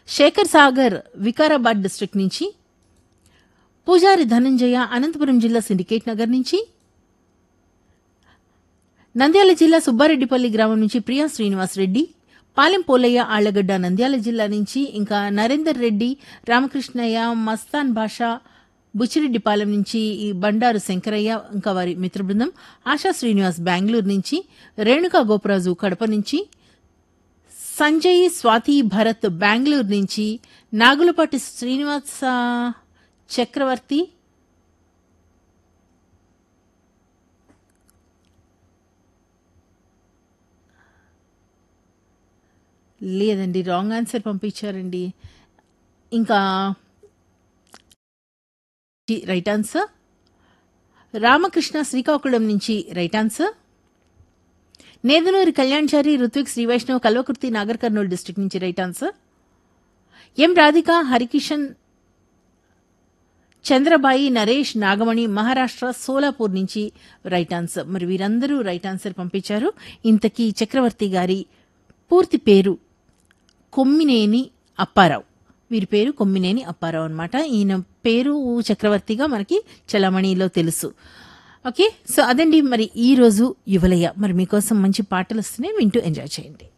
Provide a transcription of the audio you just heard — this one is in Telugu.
శేఖర్ సాగర్ వికారాబాద్ డిస్ట్రిక్ట్ నుంచి పూజారి ధనంజయ అనంతపురం జిల్లా సిండికేట్ నగర్ నుంచి నంద్యాల జిల్లా సుబ్బారెడ్డిపల్లి గ్రామం నుంచి ప్రియా శ్రీనివాస్ రెడ్డి పాలెం పోలయ్య ఆళ్లగడ్డ నంద్యాల జిల్లా నుంచి ఇంకా నరేందర్ రెడ్డి రామకృష్ణయ్య మస్తాన్ భాష బుచ్చిరెడ్డిపాలెం నుంచి ఈ బండారు శంకరయ్య ఇంకా వారి మిత్ర బృందం ఆశా శ్రీనివాస్ బెంగళూరు నుంచి రేణుకా గోపరాజు కడప నుంచి సంజయ్ స్వాతి భరత్ బెంగళూరు నుంచి నాగులపాటి శ్రీనివాస చక్రవర్తి లేదండి రాంగ్ ఆన్సర్ పంపించారండి ఇంకా రైట్ ఆన్సర్ రామకృష్ణ శ్రీకాకుళం నుంచి right answer Nedunuri Kalyanchari Ruthvik Srivaishnav Kalvakurthy Nagar Kurnool district నుంచి right answer M Radhika Harikishan Chandrabai Naresh Nagamani Maharashtra Solapur నుంచి రైట్ ఆన్సర్ మరి వీరందరూ రైట్ ఆన్సర్ పంపించారు ఇంతకీ చక్రవర్తి గారి పూర్తి పేరు కొమ్మినేని అప్పారావు వీరి పేరు కొమ్మినేని అప్పారావు అనమాట ఈయన పేరు చక్రవర్తిగా మనకి చలమణిలో తెలుసు ఓకే సో అదండి మరి ఈ రోజు యువలయ్య మరి మీకోసం మంచి పాటలు వస్తున్నాయి వింటూ ఎంజాయ్ చేయండి